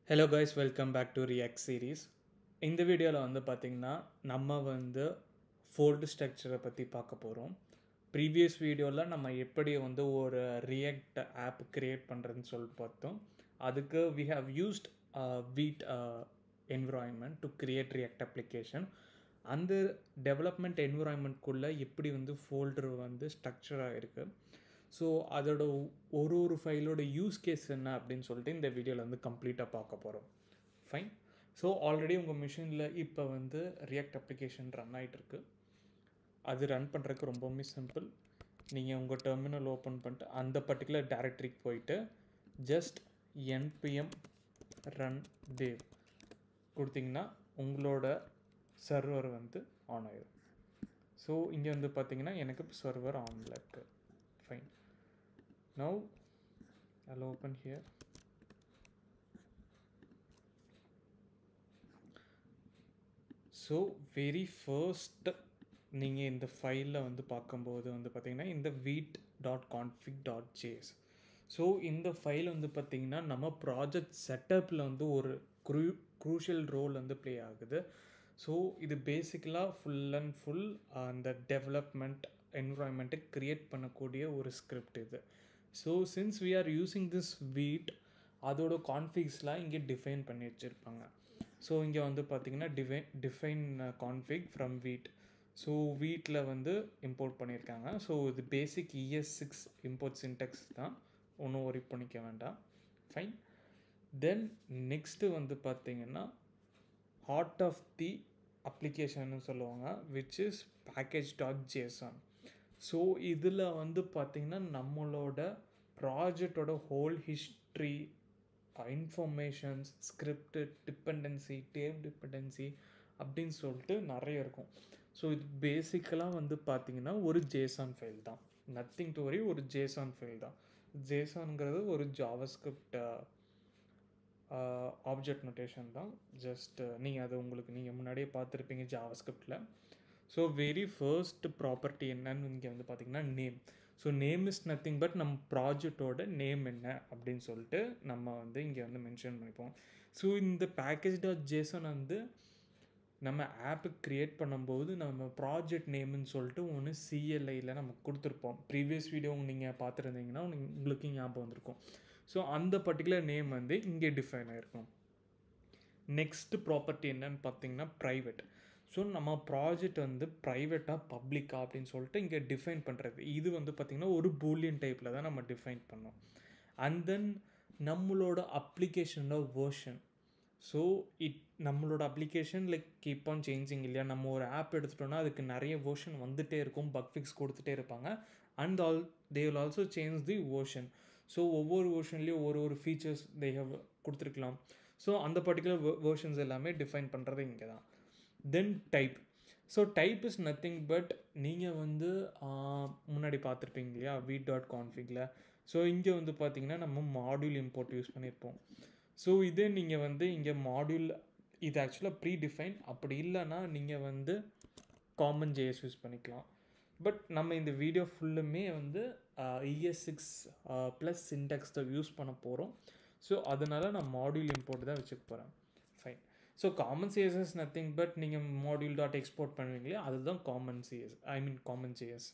hello guys welcome back to React series இந்த வீடியோவில் வந்து பார்த்திங்கன்னா நம்ம வந்து ஃபோல்டு ஸ்ட்ரக்சரை பற்றி பார்க்க போகிறோம் ப்ரீவியஸ் வீடியோவில் நம்ம எப்படி வந்து ஒரு ரியாக்ட் ஆப் க்ரியேட் பண்ணுறதுன்னு சொல்லிட்டு பார்த்தோம் அதுக்கு we have used Vite environment to create React application அந்த டெவலப்மெண்ட் என்விரான்மெண்ட்குள்ளே எப்படி வந்து ஃபோல்டர் வந்து ஸ்ட்ரக்சராக இருக்குது ஸோ அதோட ஒரு ஒரு ஃபைலோட யூஸ் கேஸ் என்ன அப்படின்னு சொல்லிட்டு இந்த வீடியோவில் வந்து கம்ப்ளீட்டாக பார்க்க போகிறோம் ஃபைன் ஸோ ஆல்ரெடி உங்கள் மிஷினில் இப்போ வந்து ரியாக்ட் அப்ளிகேஷன் ரன் ஆகிட்டு இருக்கு அது ரன் பண்ணுறதுக்கு ரொம்பவுமே சிம்பிள் நீங்கள் உங்கள் டெர்மினல் ஓப்பன் பண்ணிட்டு அந்த பர்டிகுலர் டேரக்டரிக்கு போயிட்டு ஜஸ்ட் என்பிஎம் ரன் தேவ் கொடுத்தீங்கன்னா உங்களோட சர்வர் வந்து ஆன் ஆயிடும் ஸோ இங்கே வந்து பார்த்தீங்கன்னா எனக்கு சர்வர் ஆனில் இருக்குது fine now I'll open here so very first நீங்கள் இந்த ஃபைலில் வந்து பார்க்கும்போது வந்து பார்த்தீங்கன்னா இந்த Vite dot config dot JS so இந்த ஃபைல் வந்து பார்த்திங்கன்னா நம்ம ப்ராஜெக்ட் செட்டப்பில் வந்து ஒரு க்ரூ க்ரூஷியல் ரோல் வந்து ப்ளே ஆகுது ஸோ இது பேசிக்கலாக ஃபுல் அண்ட் ஃபுல் அந்த டெவலப்மெண்ட் என்விரான்மெண்ட்டை க்ரியேட் பண்ணக்கூடிய ஒரு ஸ்கிரிப்ட் இது so since we are using this Vite அதோட கான்ஃபிக்ஸ்லாம் இங்கே டிஃபைன் பண்ணி வச்சுருப்பாங்க ஸோ இங்கே வந்து பார்த்திங்கன்னா define define config from Vite so வீட்டில் வந்து இம்போர்ட் பண்ணியிருக்காங்க ஸோ இது basic ES six import syntax தான் ஒன்றும் ஒரி பண்ணிக்க வேண்டாம் ஃபைன் தென் நெக்ஸ்ட்டு வந்து பார்த்திங்கன்னா ஹார்ட் ஆஃப் தி அப்ளிகேஷன்னு சொல்லுவாங்க which is package dot JSON so இதில் வந்து பார்த்திங்கன்னா நம்மளோட ப்ராஜெக்டோட whole history informations script dependency dev dependency அப்படின்னு சொல்லிட்டு நிறைய இருக்கும் ஸோ இது பேசிக்கலாக வந்து பார்த்திங்கன்னா ஒரு ஜேசான் ஃபைல் தான் நத்திங் டு வரி ஒரு ஜேசான் ஃபைல் தான் ஜேசான்ங்கிறது ஒரு ஜாவஸ்கிரிப்ட் ஆப்ஜெக்ட் நோட்டேஷன் தான் ஜஸ்ட் நீங்கள் அது உங்களுக்கு நீங்கள் முன்னாடியே பார்த்துருப்பீங்க ஜாவஸ்கிரிப்டில் ஸோ வெரி ஃபர்ஸ்ட் ப்ராப்பர்ட்டி என்னன்னு இங்கே வந்து பார்த்திங்கன்னா name so name is nothing but நம்ம ப்ராஜெக்டோட நேம் என்ன அப்படின்னு சொல்லிட்டு நம்ம வந்து இங்கே வந்து மென்ஷன் பண்ணிப்போம் ஸோ இந்த பேக்கேஜ் டாட் ஜேசன் வந்து நம்ம ஆப்பு க்ரியேட் பண்ணும்போது நம்ம ப்ராஜெக்ட் நேம்னு சொல்லிட்டு ஒன்று சிஎல்ஐயில் நம்ம கொடுத்துருப்போம் ப்ரீவியஸ் வீடியோ நீங்கள் பார்த்துருந்தீங்கன்னா உங்களுக்கு ஞாபகம் வந்திருக்கும் ஸோ அந்த பர்டிகுலர் நேம் வந்து இங்கே டிஃபைன் ஆகிருக்கும் நெக்ஸ்ட் ப்ராப்பர்ட்டி என்னன்னு பார்த்தீங்கன்னா ப்ரைவேட் ஸோ நம்ம ப்ராஜெக்ட் வந்து ப்ரைவேட்டாக பப்ளிக்கா அப்படின்னு சொல்லிட்டு இங்கே டிஃபைன் பண்ணுறது இது வந்து பார்த்திங்கன்னா ஒரு பூலியன் டைப்பில் தான் நம்ம டிஃபைன் பண்ணோம் அண்ட் தென் நம்மளோட அப்ளிகேஷனோட வேர்ஷன் ஸோ இட் நம்மளோட application like keep on changing இல்லையா நம்ம ஒரு ஆப் எடுத்துட்டோம்னா அதுக்கு நிறைய வேர்ஷன் வந்துகிட்டே இருக்கும் பக் ஃபிக்ஸ் கொடுத்துட்டே இருப்பாங்க and all they will also change the version so ஒவ்வொரு வேர்ஷன்லேயும் ஒரு ஒரு ஃபீச்சர்ஸ் தே ஹவ் கொடுத்துருக்கலாம் ஸோ அந்த பர்டிகுலர் வேர்ஷன்ஸ் எல்லாமே டிஃபைன் பண்ணுறது இங்கே தான் then type so type is nothing but நீங்கள் வந்து முன்னாடி பார்த்துருப்பீங்க இல்லையா வீட் டாட் கான்ஃபிகில் ஸோ இங்கே வந்து பார்த்தீங்கன்னா நம்ம மாடியூல் இம்போர்ட் யூஸ் பண்ணியிருப்போம் ஸோ இதே நீங்கள் வந்து இங்கே மாடியூல் இது ஆக்சுவலாக ப்ரீ டிஃபைன் அப்படி இல்லைன்னா நீங்கள் வந்து காமன் ஜேஎஸ் யூஸ் பண்ணிக்கலாம் பட் நம்ம இந்த வீடியோ ஃபுல்லுமே வந்து இஎஸ் சிக்ஸ் ப்ளஸ் சின்டெக்ஸ் தான் யூஸ் பண்ண போகிறோம் ஸோ அதனால் நான் மாடியூல் இம்போர்ட் தான் வச்சுக்க போகிறேன் fine so common CSS nothing but நீங்கள் மாடியூல் டாட் எக்ஸ்போர்ட் பண்ணுவீங்களே அதுதான் common CS I mean common CS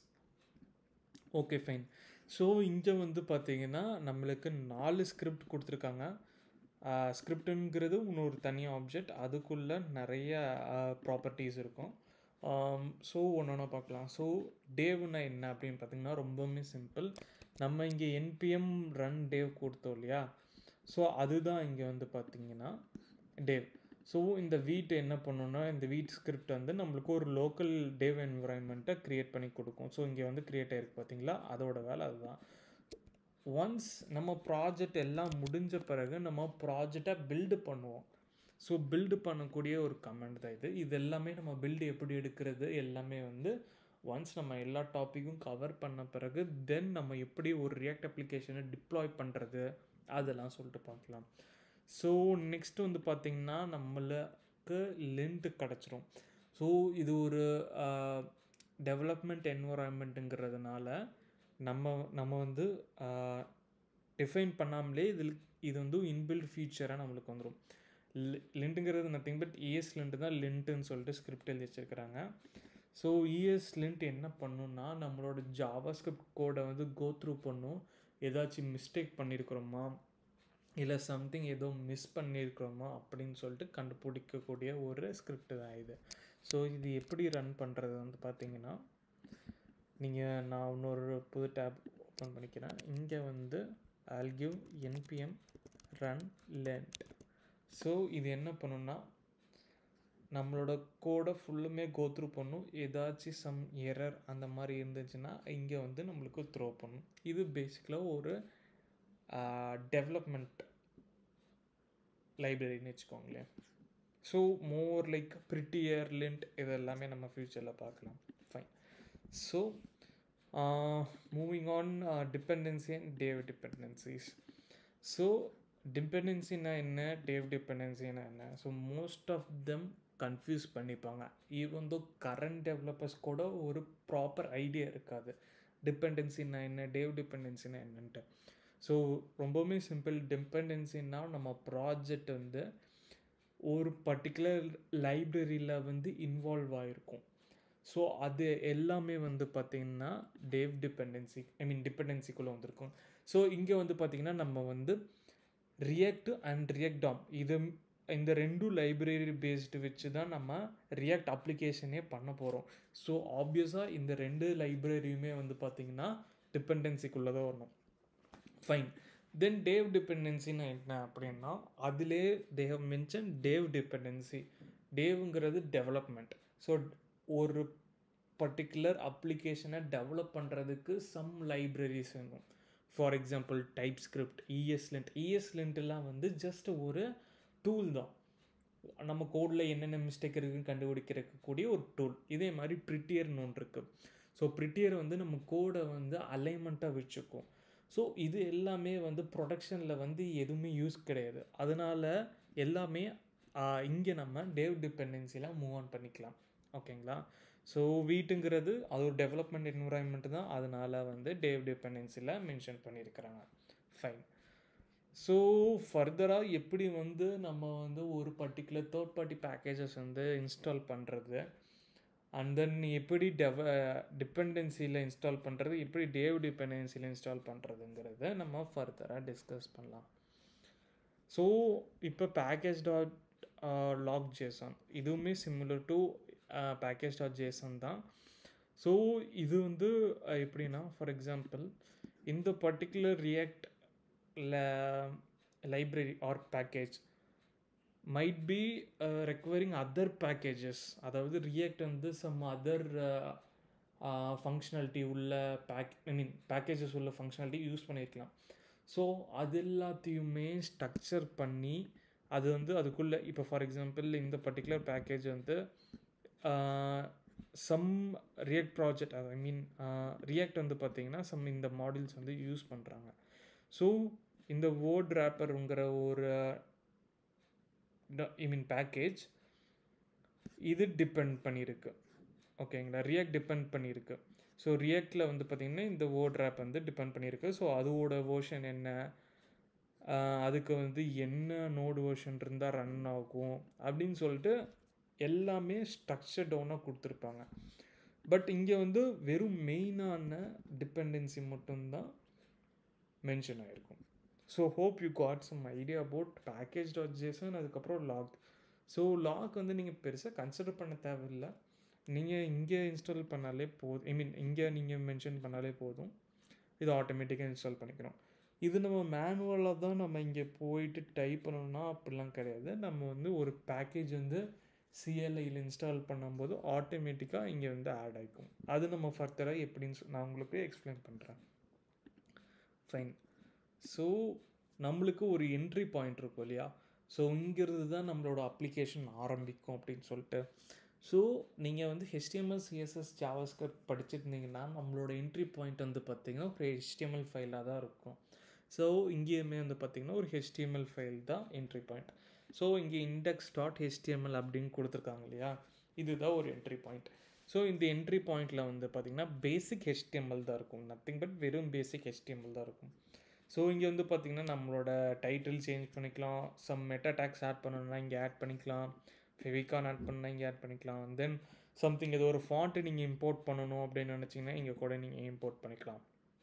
okay fine so இங்கே வந்து பார்த்தீங்கன்னா நம்மளுக்கு நாலு ஸ்கிரிப்ட் கொடுத்துருக்காங்க ஸ்கிரிப்டுங்கிறது இன்னொரு தனி ஆப்ஜெக்ட் அதுக்குள்ளே நிறைய ப்ராப்பர்ட்டிஸ் இருக்கும் ஸோ ஒன்று ஒன்றா பார்க்கலாம் ஸோ டேவ்னா என்ன அப்படின்னு பார்த்தீங்கன்னா ரொம்பவுமே சிம்பிள் நம்ம இங்கே என்பிஎம் ரன் டேவ் கொடுத்தோம் இல்லையா ஸோ அதுதான் இங்கே வந்து பார்த்தீங்கன்னா டேவ் ஸோ இந்த வீட் என்ன பண்ணணும்னா இந்த வீட் ஸ்கிரிப்ட் வந்து நம்மளுக்கு ஒரு லோக்கல் டேவ் என்விரான்மெண்ட்டை க்ரியேட் பண்ணி கொடுக்கும் ஸோ இங்கே வந்து க்ரியேட் ஆகிருக்கு பார்த்தீங்களா அதோட வேலை அதுதான் ஒன்ஸ் நம்ம ப்ராஜெக்ட் எல்லாம் முடிஞ்ச பிறகு நம்ம ப்ராஜெக்டை பில்டு பண்ணுவோம் ஸோ பில்டு பண்ணக்கூடிய ஒரு கமெண்ட் தான் இது இது எல்லாமே நம்ம பில்டு எப்படி எடுக்கிறது எல்லாமே வந்து ஒன்ஸ் நம்ம எல்லா டாப்பிக்கும் கவர் பண்ண பிறகு தென் நம்ம எப்படி ஒரு ரியாக்ட் அப்ளிகேஷனை டிப்ளாய் பண்ணுறது அதெல்லாம் சொல்லிட்டு பார்க்கலாம் ஸோ நெக்ஸ்ட் வந்து பார்த்திங்கன்னா நம்மளுக்கு லென்த்து கிடச்சிரும் ஸோ இது ஒரு டெவலப்மெண்ட் என்வரான்மெண்ட்டுங்கிறதுனால நம்ம நம்ம வந்து டிஃபைன் பண்ணாமலே இதில் இது வந்து இன்பில்ட் ஃபீச்சராக நம்மளுக்கு வந்துடும் லிண்ட்டுங்கிறது நத்திங் பட் இஎஸ் லிண்ட் தான் லிண்ட்டுன்னு சொல்லிட்டு ஸ்கிரிப்ட் எழுதி வச்சிருக்கிறாங்க ஸோ இஎஸ் லிண்ட் என்ன பண்ணுன்னா நம்மளோட ஜாவா ஸ்கிரிப்ட் கோடை வந்து கோ த்ரூ பண்ணும் ஏதாச்சும் மிஸ்டேக் பண்ணியிருக்கிறோமா இல்லை சம்திங் ஏதோ மிஸ் பண்ணியிருக்கிறோமா அப்படின்னு சொல்லிட்டு கண்டுபிடிக்கக்கூடிய ஒரு ஸ்கிரிப்ட் தான் இது ஸோ இது எப்படி ரன் பண்ணுறது வந்து பார்த்தீங்கன்னா நீங்கள் நான் இன்னொரு புது டேப் ஓப்பன் பண்ணிக்கிறேன் இங்கே வந்து all give NPM run lint so இது என்ன பண்ணுன்னா நம்மளோட கோடை ஃபுல்லுமே கோத்ரூ பண்ணும் ஏதாச்சும் சம் எரர் அந்த மாதிரி இருந்துச்சுன்னா இங்கே வந்து நம்மளுக்கு த்ரோ பண்ணும் இது பேசிக்கலாக ஒரு டெவலப்மெண்ட் லைப்ரரின்னு வச்சுக்கோங்களேன் so more like prettier lint இது எல்லாமே நம்ம ஃப்யூச்சரில் பார்க்கலாம் fine so moving on dependency and dev dependencies so டிபெண்டன்சினா என்ன டேவ் டிபெண்டன்சினா என்ன so most of them confuse பண்ணிப்பாங்க ஈவன் தோ கரண்ட் டெவலப்பர்ஸ் கூட ஒரு ப்ராப்பர் ஐடியா இருக்காது டிபெண்டன்சினா என்ன டேவ் டிபெண்டன்சினா என்னன்ட்டு ஸோ ரொம்பவுமே சிம்பிள் டிபெண்டன்சின்னா நம்ம ப்ராஜெக்ட் வந்து ஒரு பர்டிகுலர் லைப்ரரியில் வந்து இன்வால்வ் ஆகிருக்கும் ஸோ அது எல்லாமே வந்து பார்த்திங்கன்னா டேவ் டிபெண்டன்சி ஐ மீன் டிபெண்டன்சிக்குள்ளே வந்திருக்கும் ஸோ இங்கே வந்து பார்த்திங்கன்னா நம்ம வந்து ரியாக்ட் அண்ட் ரியாக்ட் டாம் இது இந்த ரெண்டும் லைப்ரரி பேஸ்டு வச்சு தான் நம்ம ரியாக்ட் அப்ளிகேஷனே பண்ண போகிறோம் ஸோ ஆப்வியஸாக இந்த ரெண்டு லைப்ரரியுமே வந்து பார்த்திங்கன்னா டிபெண்டன்சிக்குள்ளே தான் வரணும் ஃபைன் தென் டேவ் டிபெண்டன்சின்னு என்ன அப்படின்னா அதிலே they have mention dev dependency டேவுங்கிறது டெவலப்மெண்ட் ஸோ ஒரு பர்டிகுலர் அப்ளிகேஷனை டெவலப் பண்ணுறதுக்கு சம் லைப்ரரிஸ் வேணும் for example TypeScript ESLint இஎஸ்லிண்ட்லாம் வந்து ஜஸ்ட் ஒரு டூல் தான் நம்ம கோடில் என்னென்ன மிஸ்டேக் இருக்குன்னு கண்டுபிடிக்கிறக்கூடிய ஒரு டூல் இதே மாதிரி ப்ரிட்டியர்னு ஒன்று இருக்குது ஸோ ப்ரிட்டியர் வந்து நம்ம கோடை வந்து அலைன்மெண்ட்டாக வச்சுக்கும் ஸோ இது எல்லாமே வந்து ப்ரொடக்ஷனில் வந்து எதுவுமே யூஸ் கிடையாது அதனால் எல்லாமே இங்கே நம்ம டேவ் டிபெண்டன்சிலாம் மூவ் ஆன் பண்ணிக்கலாம் ஓகேங்களா ஸோ வீட்டுங்கிறது அது ஒரு டெவலப்மெண்ட் என்விரான்மெண்ட் தான் அதனால் வந்து டேவ் டிபெண்டன்சியில் மென்ஷன் பண்ணியிருக்கிறாங்க ஃபைன் ஸோ ஃபர்தராக எப்படி வந்து நம்ம வந்து ஒரு பர்டிகுலர் தேர்ட் பார்ட்டி பேக்கேஜஸ் வந்து இன்ஸ்டால் பண்ணுறது அண்ட் தென் எப்படி டெவ டிபெண்டன்சியில் இன்ஸ்டால் பண்ணுறது எப்படி டேவ் டிபெண்டன்சியில் இன்ஸ்டால் பண்ணுறதுங்கிறத நம்ம ஃபர்தராக டிஸ்கஸ் பண்ணலாம் ஸோ இப்போ பேக்கேஜ் டாட் லாக் ஜேசன் இதுவுமே similar to package dot JSON தான் ஸோ இது வந்து எப்படின்னா ஃபார் எக்ஸாம்பிள் இந்த particular React library or package might be requiring other packages அதாவது ரியாக்ட் வந்து சம் அதர் ஃபங்க்ஷனாலிட்டி உள்ள பேக் ஐ மீன் பேக்கேஜஸ் உள்ள ஃபங்க்ஷனாலிட்டி யூஸ் பண்ணியிருக்கலாம் ஸோ அது எல்லாத்தையுமே ஸ்ட்ரக்சர் பண்ணி அது வந்து அதுக்குள்ளே இப்போ ஃபார் எக்ஸாம்பிள் இந்த பர்டிகுலர் பேக்கேஜ் வந்து some React project I mean React வந்து பார்த்திங்கன்னா சம் இந்த மாடல்ஸ் வந்து யூஸ் பண்ணுறாங்க ஸோ இந்த வேர்ட் ரேப்பருங்கிற ஒரு ஐ மீன் பேக்கேஜ் இது டிபெண்ட் பண்ணியிருக்கு ஓகேங்களா ரியாக்ட் டிபெண்ட் பண்ணியிருக்கு ஸோ ரியாக்டில் வந்து பார்த்திங்கன்னா இந்த வேர்ட் ரேப் வந்து டிபெண்ட் பண்ணியிருக்கு ஸோ அதோட வேர்ஷன் என்ன அதுக்கு வந்து என்ன நோடு வேர்ஷன் இருந்தால் ரன் ஆகும் அப்படின்னு சொல்லிட்டு எல்லாமே ஸ்ட்ரக்சர் டவுனாக கொடுத்துருப்பாங்க பட் இங்கே வந்து வெறும் மெயினான டிபெண்டன்சி மட்டும்தான் மென்ஷன் ஆகிருக்கும் so hope you got some idea about package dot JSON அதுக்கப்புறம் லாக் ஸோ லாக் வந்து நீங்கள் பெருசாக கன்சிடர் பண்ண தேவையில்லை நீங்கள் இங்கே இன்ஸ்டால் பண்ணாலே போதும் ஐ மீன் இங்கே நீங்கள் மென்ஷன் பண்ணாலே போதும் இது ஆட்டோமேட்டிக்காக இன்ஸ்டால் பண்ணிக்கிறோம் இது நம்ம மேனுவலாக தான் நம்ம இங்கே போயிட்டு டைப் பண்ணணும்னா அப்படிலாம் கிடையாது நம்ம வந்து ஒரு பேக்கேஜ் வந்து சிஎல்ஐயில் இன்ஸ்டால் பண்ணும்போது ஆட்டோமேட்டிக்காக இங்கே வந்து ஆட் ஆகிக்கும் அது நம்ம ஃபர்தராக எப்படின்னு நான் உங்களுக்கு எக்ஸ்பிளைன் பண்ணுறேன் ஃபைன் ஸோ நம்மளுக்கு ஒரு என்ட்ரி பாயிண்ட் இருக்கும் இல்லையா ஸோ இங்கிருந்து தான் நம்மளோட அப்ளிகேஷன் ஆரம்பிக்கும் அப்படின்னு சொல்லிட்டு ஸோ நீங்கள் வந்து ஹெச்டிஎம்எல் சிஎஸ்எஸ் ஜாவாஸ்கர் படிச்சிருந்தீங்கன்னா நம்மளோட என்ட்ரி பாயிண்ட் வந்து பார்த்திங்கன்னா ஒரு ஹெச்டிஎம்எல் ஃபைலாக தான் இருக்கும் ஸோ இங்கேயுமே வந்து பார்த்திங்கன்னா ஒரு ஹெச்டிஎம்எல் ஃபைல் தான் என்ட்ரி பாயிண்ட் ஸோ இங்கே இண்டெக்ஸ் டாட் ஹெச்டிஎம்எல் அப்படின்னு கொடுத்துருக்காங்க இல்லையா இதுதான் ஒரு என்ட்ரி பாயிண்ட் ஸோ இந்த என்ட்ரி பாயிண்டில் வந்து பார்த்திங்கன்னா பேசிக் ஹெச்டிஎம்எல் தான் இருக்கும் நத்திங் பட் வெறும் பேசிக் ஹெச்டிஎம்எல் தான் இருக்கும் ஸோ இங்கே வந்து பார்த்திங்கன்னா நம்மளோட டைட்டில் சேஞ்ச் பண்ணிக்கலாம் சம் மெட்டா டேக்ஸ் ஆட் பண்ணணும்னா இங்கே ஆட் பண்ணிக்கலாம் ஃபெவிகான் ஆட் பண்ணால் இங்கே ஆட் பண்ணிக்கலாம் தென் சம்திங் ஏதோ ஒரு ஃபாண்ட்டு நீங்கள் இம்போர்ட் பண்ணணும் அப்படின்னு நினச்சிங்கன்னா இங்கே கூட நீங்கள் இம்போர்ட் பண்ணிக்கலாம்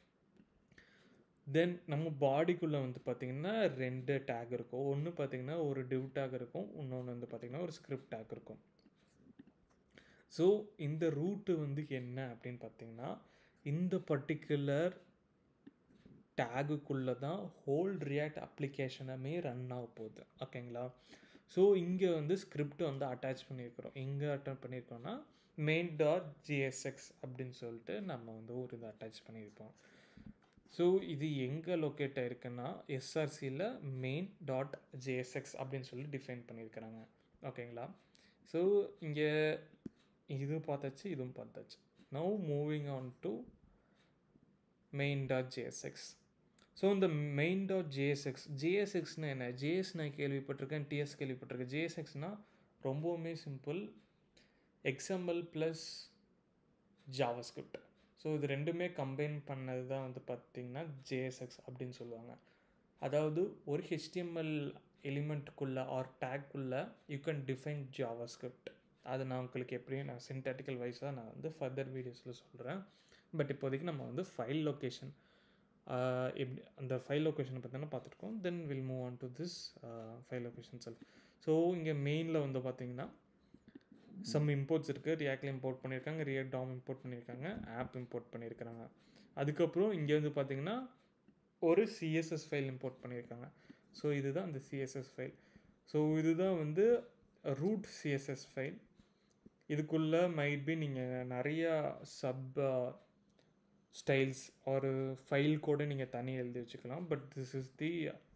தென் நம்ம பாடிக்குள்ளே வந்து பார்த்திங்கன்னா ரெண்டு டேக் இருக்கும் ஒன்று பார்த்திங்கன்னா ஒரு டிவ் டேக் இருக்கும் இன்னொன்று வந்து பார்த்திங்கன்னா ஒரு ஸ்கிரிப்ட் டேக் இருக்கும் ஸோ இந்த ரூட்டு வந்து என்ன அப்படின்னு பார்த்தீங்கன்னா இந்த பர்டிகுலர் டேகுக்குள்ளே தான் ஹோல் ரியாக்ட் அப்ளிகேஷனுமே ரன் ஆக போகுது ஓகேங்களா ஸோ இங்கே வந்து ஸ்கிரிப்ட் வந்து அட்டாச் பண்ணியிருக்கிறோம் எங்கே அட்டாச் பண்ணியிருக்கோம்னா மெயின் டாட் ஜிஎஸ்எக்ஸ் அப்படின்னு சொல்லிட்டு நம்ம வந்து ஒரு இது அட்டாச் பண்ணியிருப்போம் ஸோ இது எங்கே லொக்கேட் ஆயிருக்குன்னா எஸ்ஆர்சியில் மெயின் டாட் ஜேஎஸ்எக்ஸ் அப்படின்னு சொல்லி டிஃபைன் பண்ணியிருக்கிறாங்க ஓகேங்களா ஸோ இங்கே இது பார்த்தாச்சு இதுவும் பார்த்தாச்சு now moving on to main dot JSX so இந்த மெயின் டாட் ஜேஎஸ்எக்ஸ் ஜேஎஸ்எக்ஸ்னு என்ன ஜேஎஸ் நான் கேள்விப்பட்டிருக்கேன் டிஎஸ் கேள்விப்பட்டிருக்கேன் ஜேஎஸ்எக்ஸ்னால் ரொம்பவுமே simple XML plus JavaScript so இது ரெண்டுமே கம்பைன் பண்ணது தான் வந்து பார்த்திங்கன்னா ஜேஎஸ்எக்ஸ் அப்படின்னு சொல்லுவாங்க அதாவது ஒரு ஹெச்டிஎம்எல் எலிமெண்ட்டுக்குள்ளே ஆர் டேக்குள்ளே யூ கேன் டிஃபைன் ஜாவாஸ்கிரிப்ட் அது நான் உங்களுக்கு எப்படியும் நான் சின்டாட்டிக்கல் வைஸாக நான் வந்து ஃபர்தர் வீடியோஸில் சொல்கிறேன் பட் இப்போதைக்கு நம்ம வந்து ஃபைல் லொக்கேஷன் எப்படி அந்த ஃபைல் லொக்கேஷனை பார்த்தீங்கன்னா பார்த்துருக்கோம் then will move on to this file location self so இங்கே மெயினில் வந்து பார்த்திங்கன்னா சம் இம்போர்ட்ஸ் இருக்குது ரியாக்டில் இம்போர்ட் பண்ணியிருக்காங்க ரியாக்ட் டாம் இம்போர்ட் பண்ணியிருக்காங்க ஆப் இம்போர்ட் பண்ணியிருக்கிறாங்க அதுக்கப்புறம் இங்கே வந்து பார்த்திங்கன்னா ஒரு சிஎஸ்எஸ் ஃபைல் இம்போர்ட் பண்ணியிருக்காங்க ஸோ இதுதான் அந்த சிஎஸ்எஸ் ஃபைல் ஸோ இதுதான் வந்து ரூட் சிஎஸ்எஸ் ஃபைல் இதுக்குள்ளே மைட் பி நீங்கள் நிறையா சப் ஸ்டைல்ஸ் ஒரு ஃபைல் கூட நீங்கள் தனி எழுதி வச்சுக்கலாம் but this is the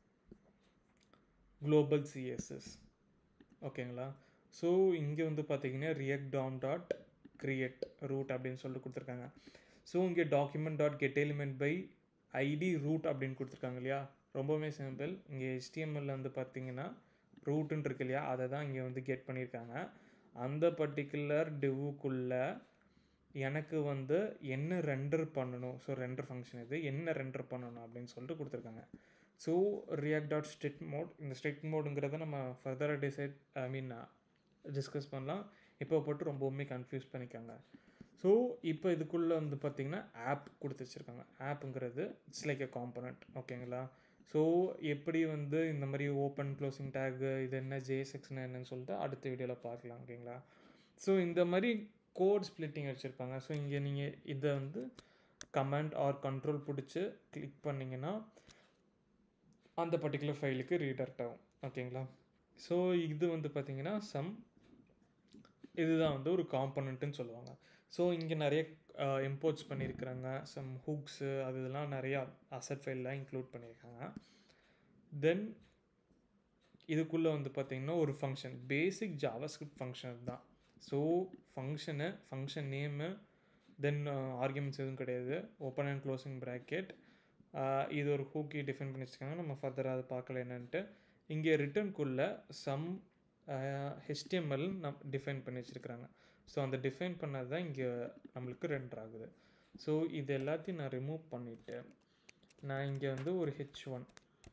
global CSS ஓகேங்களா ஸோ இங்கே வந்து பார்த்தீங்கன்னா React DOM dot create root அப்படின்னு சொல்லிட்டு கொடுத்துருக்காங்க ஸோ இங்கே document dot get element by ID root அப்படின்னு கொடுத்துருக்காங்க இல்லையா ரொம்பவுமே சிம்பிள் இங்கே ஹெச்டிஎம்எல்ல வந்து பார்த்தீங்கன்னா ரூட்டுன்னு இருக்கு இல்லையா அதை தான் இங்கே வந்து கெட் பண்ணியிருக்காங்க அந்த பர்டிகுலர் டிவுக்குள்ளே எனக்கு வந்து என்ன ரெண்டர் பண்ணணும் ஸோ ரெண்டர் ஃபங்க்ஷன் இது என்ன ரெண்டர் பண்ணணும் அப்படின்னு சொல்லிட்டு கொடுத்துருக்காங்க ஸோ ரியாக்ட் டாட் ஸ்டெட் மோட் இந்த ஸ்டெட் மோடுங்கிறத நம்ம ஃபர்தராக டிசைட் ஐ மீன் டிஸ்கஸ் பண்ணலாம் இப்போ போட்டு ரொம்பவுமே கன்ஃபியூஸ் பண்ணிக்காங்க ஸோ இப்போ இதுக்குள்ளே வந்து பார்த்திங்கன்னா ஆப் கொடுத்து வச்சுருக்காங்க ஆப்புங்கிறது இட்ஸ் லைக் எ காம்பனண்ட் ஓகேங்களா ஸோ எப்படி வந்து இந்த மாதிரி ஓப்பன் க்ளோசிங் டேக் இது என்ன ஜேஎஸ்எக்ஸ்னு என்னன்னு சொல்லிட்டு அடுத்த வீடியோவில் பார்க்கலாம் ஓகேங்களா ஸோ இந்த மாதிரி கோட் ஸ்ப்ளிட்டிங் வச்சுருப்பாங்க ஸோ இங்கே நீங்கள் இதை வந்து கமெண்ட் ஆர் கண்ட்ரோல் பிடிச்சி கிளிக் பண்ணிங்கன்னா அந்த பர்டிகுலர் ஃபைலுக்கு ரீடர்ட் ஆகும் ஓகேங்களா ஸோ இது வந்து பார்த்திங்கன்னா சம் இதுதான் வந்து ஒரு காம்பனண்ட்டுன்னு சொல்லுவாங்க ஸோ இங்கே நிறைய இம்போர்ட்ஸ் பண்ணியிருக்கிறாங்க சம் ஹுக்ஸு அது இதெல்லாம் நிறையா அசட் ஃபைல்லாம் இன்க்ளூட் பண்ணியிருக்காங்க தென் இதுக்குள்ளே வந்து பார்த்திங்கன்னா ஒரு ஃபங்க்ஷன் பேசிக் ஜாவாஸ்கிரிப்ட் ஃபங்க்ஷன் தான் so function function name then arguments எதுவும் கிடையாது ஓப்பன் அண்ட் க்ளோசிங் ப்ராக்கெட் இது ஒரு ஹூக்கி டிஃபைன் பண்ணி வச்சுருக்காங்க நம்ம ஃபர்தராக அதை பார்க்கல என்னன்ட்டு இங்கே ரிட்டர்னுக்குள்ளே சம் ஹெச்டிஎம்எல் நம் டிஃபைன் பண்ணி வச்சுருக்கிறாங்க ஸோ அந்த டிஃபைன் பண்ணது தான் இங்கே நம்மளுக்கு ரெண்டர் ஆகுது ஸோ இது எல்லாத்தையும் நான் ரிமூவ் பண்ணிவிட்டு நான் இங்கே வந்து ஒரு ஹெச் ஒன்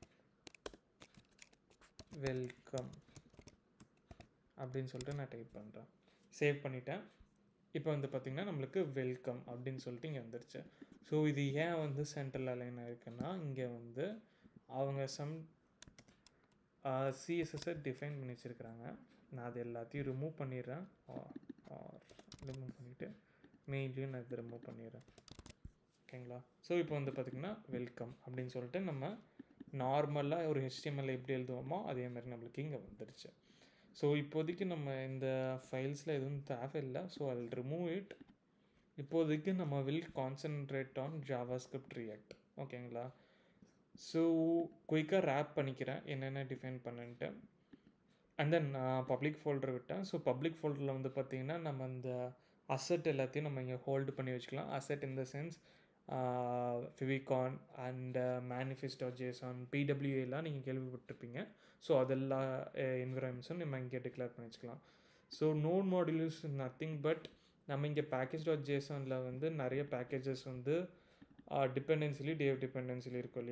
வெல்கம் அப்படின்னு சொல்லிட்டு நான் டைப் பண்ணுறேன் சேவ் பண்ணிட்டேன் இப்போ வந்து பார்த்திங்கன்னா நம்மளுக்கு வெல்கம் அப்படின்னு சொல்லிட்டு இங்கே வந்துருச்சு ஸோ இது ஏன் வந்து சென்ட்ரல் அலைன் ஆயிருக்குன்னா இங்கே வந்து அவங்க சம் சிஎஸ்எஸ்ஸை டிஃபைன் பண்ணி வச்சுருக்கிறாங்க நான் அது எல்லாத்தையும் ரிமூவ் பண்ணிடுறேன் ரிமூவ் பண்ணிவிட்டு மெயின்லேயும் நான் இதை ரிமூவ் பண்ணிடுறேன் ஓகேங்களா ஸோ இப்போ வந்து பார்த்திங்கன்னா வெல்கம் அப்படின்னு சொல்லிட்டு நம்ம நார்மலாக ஒரு ஹெச்டிஎம்எல் எப்படி எழுதுவோமோ அதே மாதிரி நம்மளுக்கு இங்கே வந்துடுச்சு ஸோ இப்போதைக்கு நம்ம இந்த ஃபைல்ஸில் எதுவும் தேவையில்லை so I will remove it இப்போதைக்கு நம்ம will concentrate on JavaScript React ஓகேங்களா ஸோ குயிக்காக ரேப் பண்ணிக்கிறேன் என்னென்ன டிஃபைன் பண்ணிட்டு அண்ட் தென் நான் பப்ளிக் ஃபோல்டர் விட்டேன் ஸோ பப்ளிக் ஃபோல்டரில் வந்து பார்த்திங்கன்னா நம்ம இந்த அசட் எல்லாத்தையும் நம்ம இங்கே ஹோல்டு பண்ணி வச்சுக்கலாம் asset in the sense favicon and manifesto JSON பிடபிள்யூஏலாம் நீங்கள் கேள்விப்பட்டிருப்பீங்க ஸோ அதெல்லாம் என்விரான்மெண்ட்ஸும் நம்ம இங்கே டிக்ளேர் பண்ணி வச்சுக்கலாம் so node modules nothing but நம்ம இங்கே பேக்கேஜ் டாட் ஜேசனில் வந்து நிறைய பேக்கேஜஸ் வந்து டிபெண்டன்சிலி டேவ் டிபெண்டன்சிலி இருக்கும் இல்லையா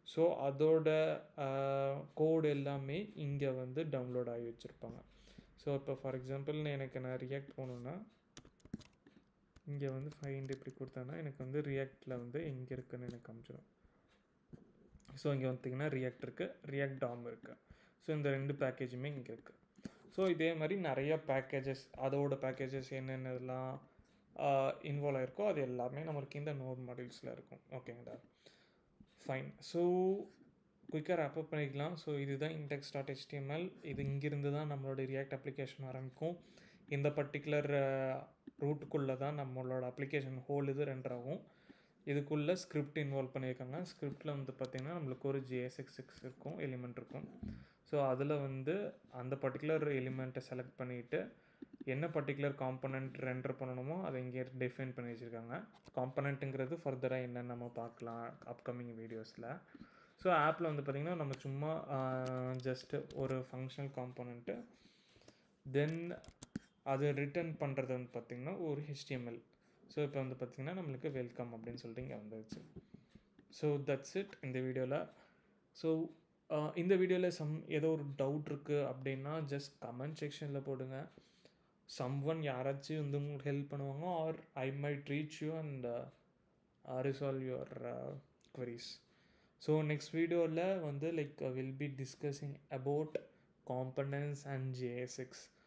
ஸோ அதோட கோடு எல்லாமே இங்கே வந்து டவுன்லோட் ஆகி வச்சுருப்பாங்க ஸோ இப்போ ஃபார் எக்ஸாம்பிள் எனக்கு நான் ரியாக்ட் போகணுன்னா இங்கே வந்து ஃபைண்ட் இப்படி கொடுத்தேன்னா எனக்கு வந்து ரியாக்டில் வந்து எங்கே இருக்குன்னு எனக்கு காமிச்சிடும் ஸோ இங்கே பார்த்தீங்கன்னா ரியாக்ட் இருக்குது ரியாக்ட் டாம் இருக்குது ஸோ இந்த ரெண்டு பேக்கேஜுமே இங்கே இருக்குது ஸோ இதே மாதிரி நிறைய பேக்கேஜஸ் அதோட பேக்கேஜஸ் என்னென்னலாம் இன்வால்வ் ஆயிருக்கோ அது எல்லாமே நம்மளுக்கு இந்த நோட் மாடியூல்ஸில் இருக்கும் ஓகேங்களா ஃபைன் ஸோ குயிக்காக ரேப்பப் பண்ணிக்கலாம் ஸோ இதுதான் இன்டெக்ஸ் டாட் ஹெச்டிஎம்எல் இது இங்கிருந்து தான் நம்மளோட ரியாக்ட் அப்ளிகேஷன் ஆரம்பிக்கும் இந்த பர்டிகுலர் ரூட்டுக்குள்ளே தான் நம்மளோட அப்ளிகேஷன் ஹோல் இது ரெண்டர் ஆகும் இதுக்குள்ளே ஸ்கிரிப்ட் இன்வால்வ் பண்ணியிருக்காங்க ஸ்கிரிப்டில் வந்து பார்த்திங்கன்னா நம்மளுக்கு ஒரு ஜிஎஸ்எக்ஸ் சிக்ஸ் இருக்கும் எலிமெண்ட் இருக்கும் ஸோ அதில் வந்து அந்த பர்டிகுலர் எலிமெண்ட்டை செலக்ட் பண்ணிவிட்டு என்ன பர்டிகுலர் காம்பனண்ட் ரெண்டர் பண்ணணுமோ அதை இங்கே டிஃபைன் பண்ணி வச்சுருக்காங்க காம்பனண்ட்டுங்கிறது ஃபர்தராக என்னென்னு நம்ம பார்க்கலாம் அப்கமிங் வீடியோஸில் ஸோ ஆப்பில் வந்து பார்த்திங்கன்னா நம்ம சும்மா ஜஸ்ட் ஒரு ஃபங்க்ஷனல் காம்பனண்ட்டு தென் அது ரிட்டர்ன் பண்ணுறது வந்து பார்த்திங்கன்னா ஒரு ஹெச்டிஎம்எல் ஸோ இப்போ வந்து பார்த்திங்கன்னா நம்மளுக்கு வெல்கம் அப்படின்னு சொல்லிட்டு இங்கே வந்துருச்சு ஸோ தட்ஸ் இட் இந்த வீடியோவில் ஸோ இந்த வீடியோவில் சம் ஏதோ ஒரு டவுட் இருக்குது அப்படின்னா ஜஸ்ட் கமெண்ட் செக்ஷனில் போடுங்க சம் ஒன் யாராச்சும் வந்து உங்களுக்கு ஹெல்ப் பண்ணுவாங்க or I might reach you and resolve your queries so next வீடியோவில் வந்து like will be discussing about components and JSX